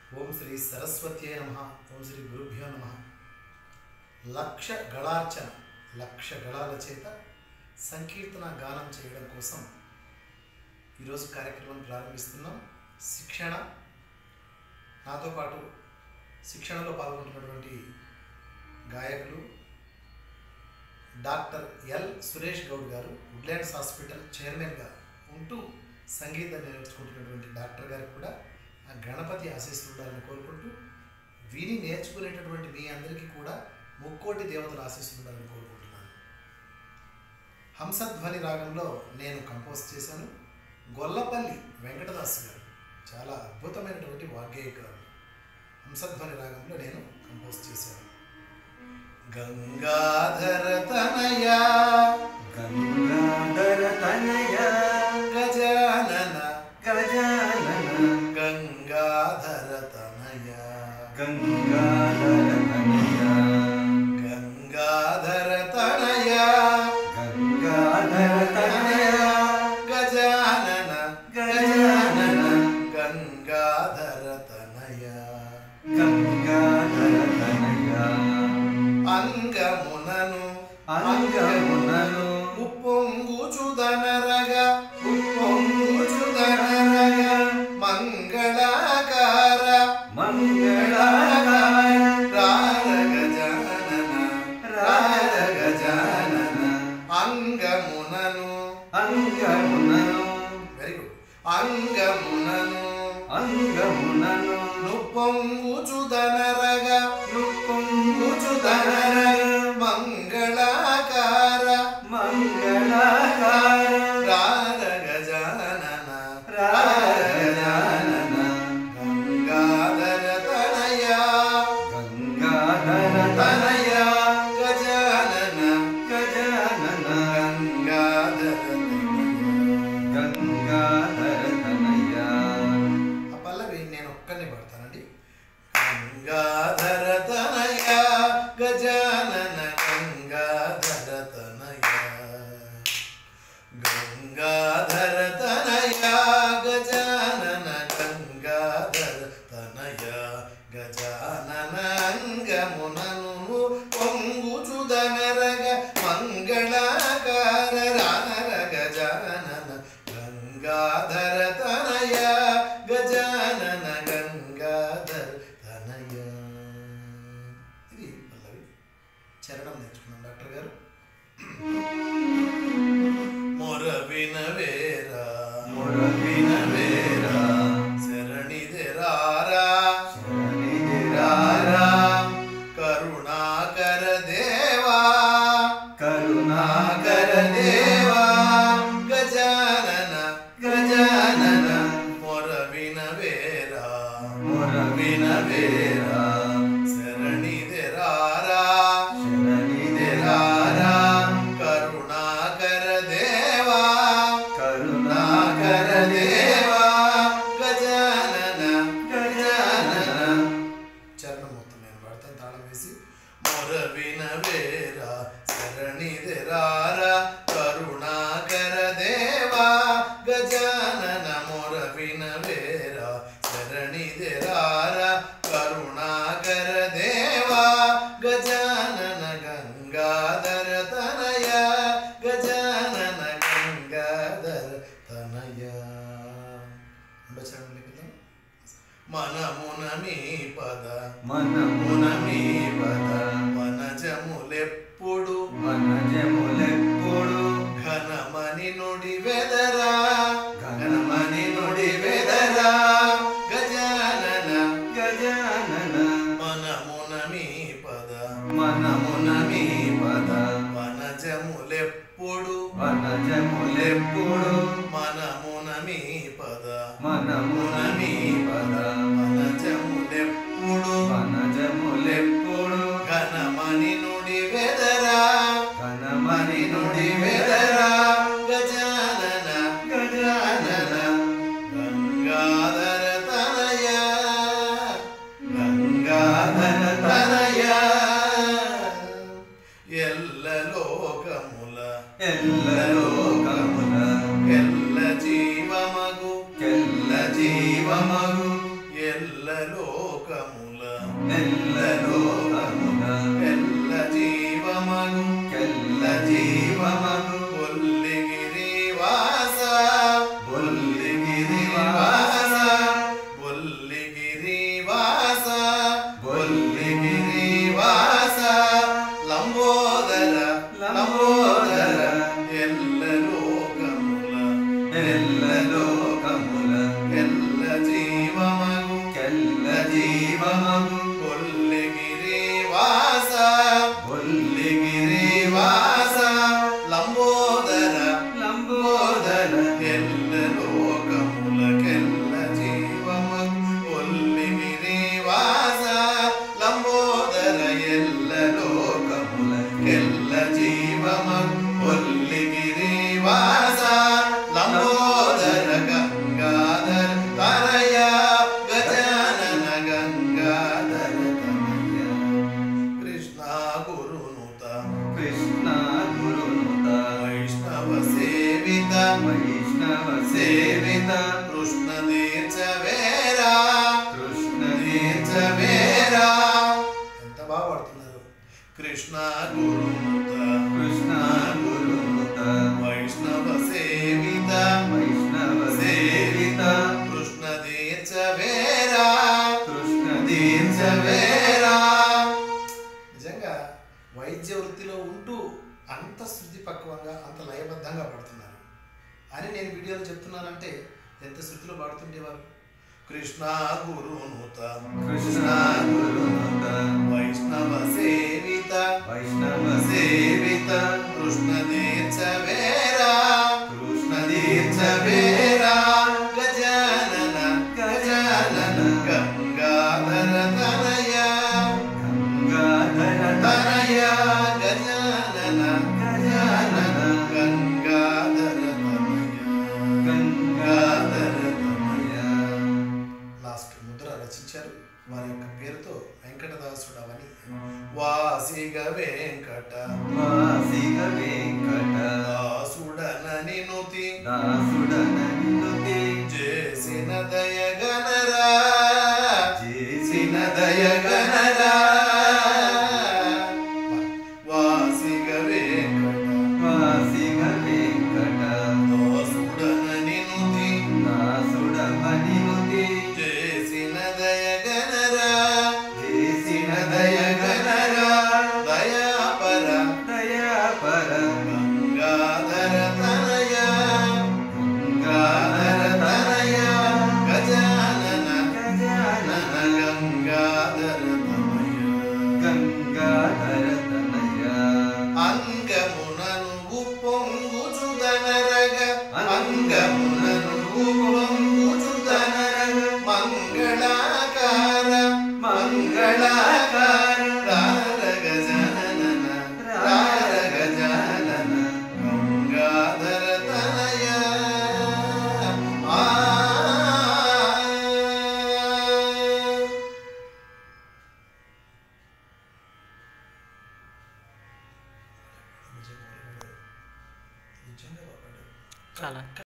ఓం శ్రీ సరస్వత్యే నమ ఓం శ్రీ గురుభ్యో నమ లక్ష గళార్చన లక్ష గళాల చేత సంకీర్తన గానం చేయడం కోసం ఈరోజు కార్యక్రమం ప్రారంభిస్తున్నాం శిక్షణ నాతో పాటు శిక్షణలో పాల్గొంటున్నటువంటి గాయకులు డాక్టర్ ఎల్ సురేష్ గౌడ్ గారు వుడ్లాండ్స్ హాస్పిటల్ చైర్మన్గా ఉంటూ సంగీతం నేర్చుకుంటున్నటువంటి డాక్టర్ గారికి కూడా ఆ గణపతి ఆశీస్సులు ఉండాలని కోరుకుంటూ విని నేర్చుకునేటటువంటి మీ అందరికీ కూడా ముక్కోటి దేవతల ఆశీస్సులు ఉండాలని కోరుకుంటున్నాను హంసధ్వని రాగంలో నేను కంపోజ్ చేశాను గొల్లపల్లి వెంకటదాస్ గారు చాలా అద్భుతమైనటువంటి వాగ్గేయకారులు హంసధ్వని రాగంలో నేను కంపోజ్ చేశాను గంగాధర తనయ గంగాధర తనయ గజానన గజానన గంగాధర తనయ గంగాధర తనయ గంగాధర తనయ గంగాధర తనయ గజానన గజానన గంగాధర తనయ గంగాధర తనయ అంగమునను అంగమునను ఉప్పొంగుచుదనరగ ఉప్పొంగుచుదనరగ మంగళాకార మంగళాకార రార గజానన రార గజానన అంగమునను అంగమునను వెరీ గుడ్ అంగమునను అంగమునను నుప్పొంగుచుదనరగ నుప్పొంగుచుదనరగ మంగళాకార మంగళాకార రార గజానన రార గజానన గంగాధర తనయ గంగాధర తనయ గజానన గజానన గంగాధర తనయ గంగాధర తనయ ఆ పల్లవి నేను ఒక్కనే పడతానండి గంగాధర తనయ గజానన గంగాధర తనయ గంగాధర తనయ గజానన గంగాధర తనయ గజానన అంగమునను పొంగుచుదనరగ మంగళాకార రానర గజానన గంగాధర తనయ గజానన గంగాధర తనయ ఇది పల్లవి చరణం నేర్చుకున్నాం డాక్టర్ గారు మొర వినవేరా మురవినవేరా శరణిదెరారా శరణిదిరారా కరుణాకర దేవా కరుణాకర దేవా గజానన గజానన మొర వినవేరా మురవినవేరా శరణిదెరారా శరణిదిరారా కరుణాకర దేవా కరుణాకర దేవా గజానన గజానన చరణం మొత్తం నేను పడతాను తాళం వేసి మొర వినవేరా శరణిదెరారా కరుణాకర దేవా గజానన మొర వినవేరా శరణిదెరారా కరుణాకర దేవా గజానన గంగాధర తనయ గజానన గంగాధర తనయ రెండో చరణం లెక్కుదాం మనమున మీ పద మనమున మీ పద వనజములెప్పుడు మనజములెప్పుడు ఘనమని నుడి వెదరా ఘనమని నుడి వెదరా గజానన గజానన మనమున మీ పద మనమున మీ పద వనజములెప్పుడు వనజములెప్పుడు మనమున మీ పద మనమున మీ పద వనజములెప్పుడు వనజములెప్పుడు ఘనమని నుడి వెదరా ఘనమని నుడి వెదరా గజానన గజానన గంగాధర తనయ గంగాధర తనయ ఎల్ల లోకముల ఎల్ల లోకముల ఎల్ల జీవమగు కెల్ల జీవమగు ఎల్ల లోకముల ఎల్ల లోకమున ఎల్ల జీవమగు ఎల్ల జీవమగు బొల్లిగిరి వాస బొల్లిగిరి వాస బొల్లిగిరి వాస బొల్లిగిరి వాస లంబోదర లంబోదర ఎల్ల లోకముల ఎల్ల లోకముల ఎల్ల జీవమగు ఎల్ల జీవమగు బొల్లిగిరి వాస బొల్లిగిరి వాస లంబోదర లంబోదర ఎల్ల లోకములకెల్ల జీవమగు బొల్లిగిరి వాస లంబోదర ఎల్ల లోకముల ఎల్ల జీవమగు బొల్లిగిరి వాస లంబోదర గంగాధర తనయ గజానన గంగాధర తనయ కృష్ణ గురునుత కృష్ణ గురునుత వైష్ణవ సేవిత వైష్ణవ సేవిత కృష్ణ దీర్చవేరా కృష్ణ దీర్చవేరా ఎంత బాగా పాడుతున్నారు కృష్ణ గురునుత కృష్ణ గురునుత వైష్ణవ సేవిత వైష్ణవ సేవిత కృష్ణ దీర్చవేరా కృష్ణ తీర్చవేరా నిజంగా వైద్య వృత్తిలో ఉంటూ అంత శృతి పక్వంగా అంత లయబద్ధంగా పాడుతున్నారు అని నేను వీడియోలో చెప్తున్నానంటే ఎంత శృతిలో పాడుతుండేవారు కృష్ణ గురునుత కృష్ణ గురునుత వైష్ణవ సేవిత వైష్ణవ సేవిత సేవిత కృష్ణ దీర్చవేరా కృష్ణ తీర్చవేరా గజానన గజానన గంగాధర తనయ గంగాధర తనయ గజానన గజానన గంగాధర తనయ గంగాధర తనయ లాస్ట్ ముద్ర రచించారు వారి యొక్క పేరుతో వెంకటదాసుడు అవని వాసిగ వెంకట వాసిక వెంకట దాసుడనని నుతి దాసుడనందుకే చేసిన దయగనరా చేసిన దయగనరా వాసిగ వెంకట వాసిక వెంకట దాసుడనని నుతి దాసుడమనినుతే చేసిన దయగనరా చేసిన దయగనరా దయాపర దయాపర గంగాధర తనయ గంగాధర తనయ గజానన గజానన గంగాధర తనయ గంగాధర తనయ అంగమునను ఉప్పొంగుచుదనరగ అంగమునను ఉప్పొంగుచుదనరగ మంగళాకార మంగళాకార రారగ జనన రారగ జనన గంగాధర తనయ ఆ నిజంగా బాగా పాడారు. చాలా